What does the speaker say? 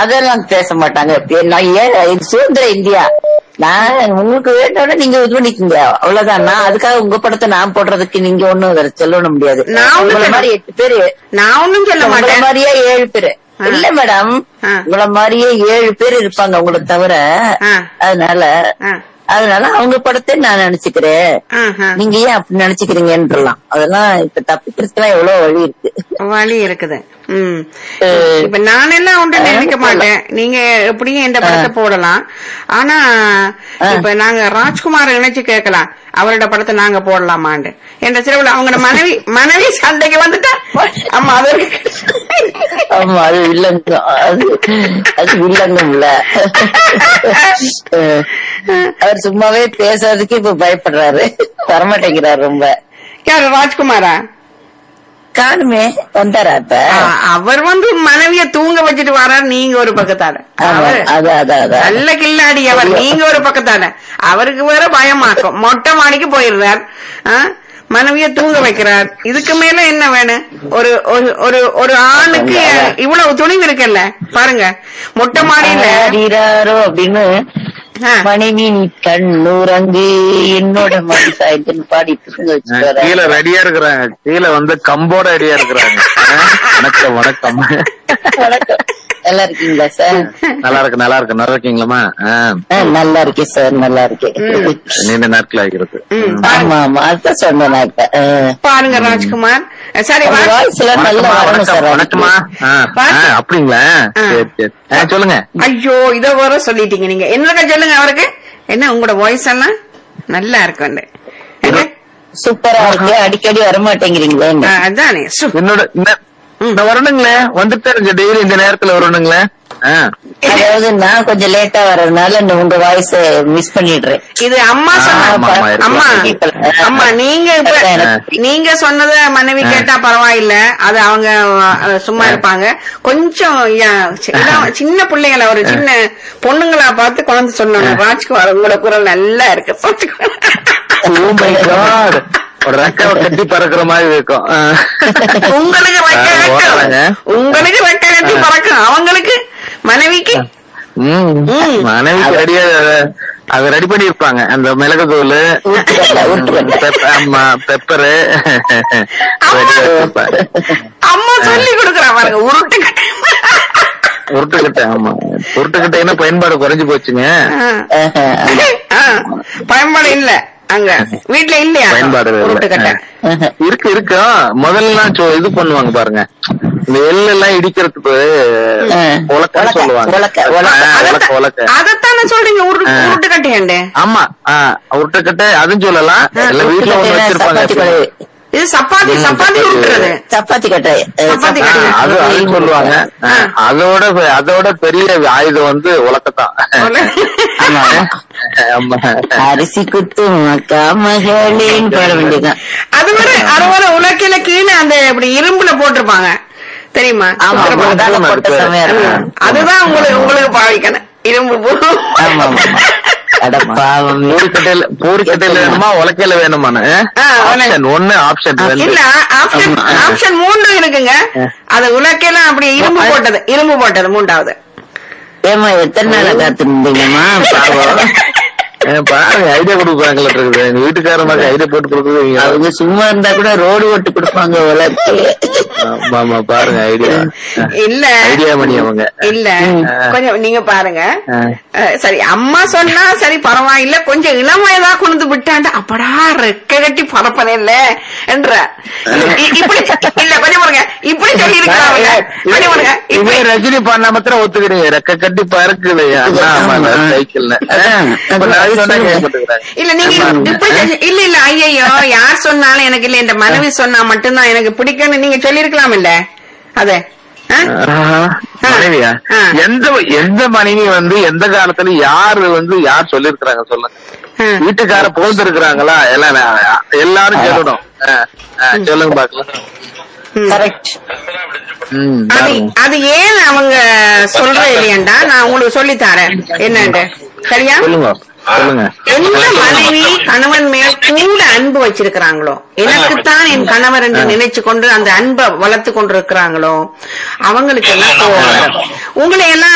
அதெல்லாம் பேச மாட்டாங்க இப்ப நான் ஏன் இது சுதந்திர இந்தியா நான் உங்களுக்கு வேண்டாம் நீங்க இது பண்ணிக்கோங்க அவ்வளவுதான் நான் அதுக்காக உங்க படத்தை நான் போடுறதுக்கு நீங்க ஒண்ணும் வேற சொல்லணும் முடியாது நான் ஒண்ணும் உங்களை சொல்ல- மாதிரி எட்டு பேரு நான் ஒண்ணும் சொல்ல உங்களை மாட்டேன் மாதிரியே ஏழு பேரு ஆ. இல்ல மேடம் ஆ. உங்களை மாதிரியே ஏழு பேர் இருப்பாங்க உங்களை தவிர ஆ. அதனால ஆ. அதனால அவங்க படத்தை நான் நினைச்சுக்கிறேன் ஆஹா. நீங்க ஏன் அப்படி நினைச்சுக்கிறீங்கன்றலாம் அதெல்லாம் இப்ப தப்பிக்கிறதுக்குலாம் எவ்வளவு வழி இருக்கு வழி இருக்குது ம் அஹ் இப்ப நானெல்லாம் ஒன்று நினைக்க மாட்டேன் நீங்க எப்படியும் எந்த படத்தை போடலாம் ஆனா இப்ப நாங்க ராஜ்குமார் நினைச்சு கேட்கலாம் அவரோட படத்தை நாங்க போடலாமாண்டு என்ற சிறவுல அவங்க மனைவி மனைவி சண்டைக்கு வந்துட்டா ஆமா அது ஆமா அது வில்லங்கம் அது அது வில்லங்கம்ல அஹ் அவர் சும்மாவே பேசாததுக்கு இப்ப பயப்படுறாரு வரமாட்டேங்கிறாரு ரொம்ப யாரு ராஜ்குமாரா காணுமே வந்தாரா இப்ப ஆ, அவர் வந்து மனைவிய தூங்க வச்சுட்டு வரார் நீங்க ஒரு பக்கத்தால ஆமா, அவர் அதான் அதான் அதான் நல்ல கில்லாடி அவர் நீங்க ஒரு பக்கத்தால அவருக்கு வேற பயமாக்கும் மொட்டை மாடிக்கு போயிடுறார் ஆ? மனைவிய தூங்க வைக்கிறார் இதுக்கு மேல என்ன வேணும் ஒரு ஒரு ஒரு ஒரு ஆணுக்கு இவ்வளவு துணிவு இருக்குல்ல பாருங்க மொட்டை மாடியில ஆடிறாரோ அப்படின்னு ஆ, மனைவி நீ கண்ணுறங்கு என்னோட மனசு சாய்ந்துன்னு பாடிட்டு தூங்க வச்சுட்டு வர கீழே ரெடியா இருக்கிறாங்க கீழே வந்து கம்போட ரெடியா இருக்கிறாங்க ஆ, வணக்கம் வணக்கம் வணக்கம் நல்லா இருக்கீங்களா சார் நல்லா இருக்கு நல்லா இருக்கு நல்லா இருக்கீங்களாமா ஆ, ஆ, நல்லா இருக்கேன் சார் நல்லா இருக்கேன் நீண்ட நாட்கள் ஆகிறது ம், ஆமா ஆமா அதான் சொன்னேன் நான் இப்ப ஆ. பாருங்க ராஜ்குமார் சரி உங்க வா- வாய்ஸ் எல்லாம் நல்லா வணக்கம்மா, வரணும் சார் வணக்கம், வணக்கமா ஆ, ஆ, அப்படிங்களா ஆ. சரி சரி ஆ, சொல்லுங்க ஐயோ இத வர சொல்லிட்டீங்க நீங்க என்னங்க சொல்லுங்க அவருக்கு என்ன உங்களோட வாய்ஸ் எல்லாம் நல்லா இருக்கும் சூப்பரா இருக்கு அடிக்கடி வரமாட்டேங்கிறீங்களே அதானே சு. என்னோட இந்த- இந்த வரணுங்களே வந்துட்டு இருக்கு டெய்லி இந்த நேரத்துல வரணுங்களே ஆ. அதாவது நான் கொஞ்சம் லேட்டா வர்றதுனால இந்த உங்க வாய்ஸ் மிஸ் பண்ணிடுறேன் இது அம்மா ஆமா, சொன்ன ஆமா, அம்மா இருக்கலாம். அம்மா நீங்க இப்ப அதான் எனக்கு நீங்க சொன்னத மனைவி கேட்டா பரவாயில்ல அது அவங்க அஹ், சும்மா இருப்பாங்க கொஞ்சம் யா- சி- இளம் சின்ன பிள்ளைங்கள ஒரு சின்ன பொண்ணுங்களா பார்த்து குழந்தை சொன்னோம் ராஜ்குமார் உங்களோட குரல் நல்லா இருக்கு Oh my God. ஒரு ரெக்காவை கட்டி பறக்குற மாதிரி இருக்கும் ஆ. உங்களுக்கு ரெக்க ஆ, கட்டு ஓடலாங்க. உங்களுக்கு ரெக்க கட்டி பறக்கும் அவங்களுக்கு மனைவிக்கு ம். ம். மனைவிக்கு ரெடியா அது ரெடி பண்ணி இருப்பாங்க அந்த மிளகு தூள் உருட்டுக்கடலை, உருட்டுக்கடலை. ஆமா பெப்பரு அம்மா சொல்லி கொடுக்குறா பாருங்க உருட்டு உருட்டுக்கட்டை ஆமா உருட்டுக்கட்டைன்னா பயன்பாடு குறைஞ்சு போச்சுங்க ஆஹா, ஆமா. ஆ, பயன்பாடு இல்ல அங்க வீட்டுல இல்லையா பயன்பாடு இல்ல. உருட்டுக்கட்டை ஆஹா. இருக்கு இருக்கு முதல்ல இது பண்ணுவாங்க பாருங்க இந்த எள்ளு எல்லாம் இடிக்கிறதுக்கு ஆ. உலக்க உலக்க, சொல்லுவாங்க உலக்க, உலக்க. ஆ, உலக்க அதத்தான் உலக்க அதத்தானே சொல்றீங்க உருட்டு ஆ. உருட்டுக்கட்டையாண்டு ஆமா ஆ, உருட்டுக்கட்டை அதுவும் சொல்லலாம் இல்ல வீட்டுல ஒண்ணு சப்பாத்தி வச்சிருப்பாங்க கட்டை. இது சப்பாத்தி ம், சப்பாத்தி சப்பாத்தி. உருட்டுறது சப்பாத்தி கட்டை அஹ், சப்பாத்தி ஆ, கட்டை. அது அது சொல்லுவாங்க ஆ, அதோட அதோட பெரிய ஆயுதம் வந்து உலக்கத்தான் ஆமா. ஆமா அரிசி குத்தும் அக்கா மகளின்னு பாட வேண்டியதுதான் அது வர அது வர உலக்கையில கீழே அந்த இப்படி இரும்புல போட்டிருப்பாங்க தெரியுமா ஆமா சுத்திரப்பா. அதால போட்ட சமயம் இருக்கும் அதுதான் உங்களுக்கு உங்களுக்கு பாவிக்கணும் இரும்பு பூ. ஆமா ஆமா அட பாவம் பூரிக்கட்டையில பூரிக்கட்டையில வேணுமா உலக்கையில வேணுமான்னு ஆ, உலக்க- ஆப்ஷன் ஒண்ணு ஆப்ஷன் ரெண்டு இல்ல ஆப்ஷன் ஆப்ஷன் மூன்று இருக்குங்க அது உலக்கையில அப்படி இரும்பு போட்டது இரும்பு போட்டது மூன்றாவது ஏமா எத்தனை நாளா காத்து நின்றீங்கம்மா பாவம் ஆ, பாருங்க ஐடியா கொடுப்பாங்கல்ல இருக்குது எங்க வீட்டுக்காரமாக ஐடியா போட்டு கொடுக்குறது அவங்க சும்மா இருந்தா கூட ரோடு ஓட்டு கொடுப்பாங்க உலக்கு ஆமா ஆமா பாருங்க ஐடியா இல்ல ஐடியா மணி அவங்க இல்ல கொஞ்சம் நீங்க பாருங்க ஆ. அஹ், சரி அம்மா சொன்னா சரி பரவாயில்ல கொஞ்சம் இளம் வயதா கொண்டு விட்டாண்ட அப்படா ரெக்க கட்டி பரப்பனே இல்ல என்ற இ- இ- இப்படி இல்ல கொஞ்சம் பாருங்க இப்படி சொல்லி இருக்கிறாங்க கொஞ்சம் பாருங்க இதே இப்படி ரஜினி பண்ண மாத்திரம் ஒத்துக்கிறீங்க ரெக்க கட்டி பறக்குது அண்ணா ஆமா சைக்கிள்ல இப்ப நான் சொன்னா கேட்கப்பட்டுக்கிறேன் இல்ல நீங்க இப்படி சொல்லி- இல்ல இல்ல ஐயையோ யார் சொன்னாலும் எனக்கு இல்ல இந்த மனைவி சொன்னா மட்டும்தான் எனக்கு பிடிக்கும்னு நீங்க சொல்லிருக்கலாம் இல்ல அது ஆ? மனைவியா ஆ. எந்த எந்த மனைவி வந்து எந்த காலத்துல யாரு வந்து யார் சொல்லிருக்கிறாங்க சொல்லுங்க ஆ. வீட்டுக்கார போந்திருக்கிறாங்களா எல்லாம் நான் எல்லாரும் சொல்லணும் ஆ, ஆ, சொல்லுங்க பாக்கலாம் கரெக்ட் ம் அது பாருங்க. அது ஏன் அவங்க சொல்ற இல்லையாண்டா நான் உங்களுக்கு சொல்லி தரேன் என்னண்டு சரியா சொல்லுங்க சொல்லுங்க எந்த மனைவி கணவன் மேல் கூட அன்பு வச்சிருக்கிறாங்களோ எனக்குத்தான் என் கணவர் என்று நினைச்சு கொண்டு அந்த அன்பை வளர்த்து கொண்டிருக்கிறாங்களோ அவங்களுக்கு எல்லாம் கோவம் வரும். உங்களை எல்லாம்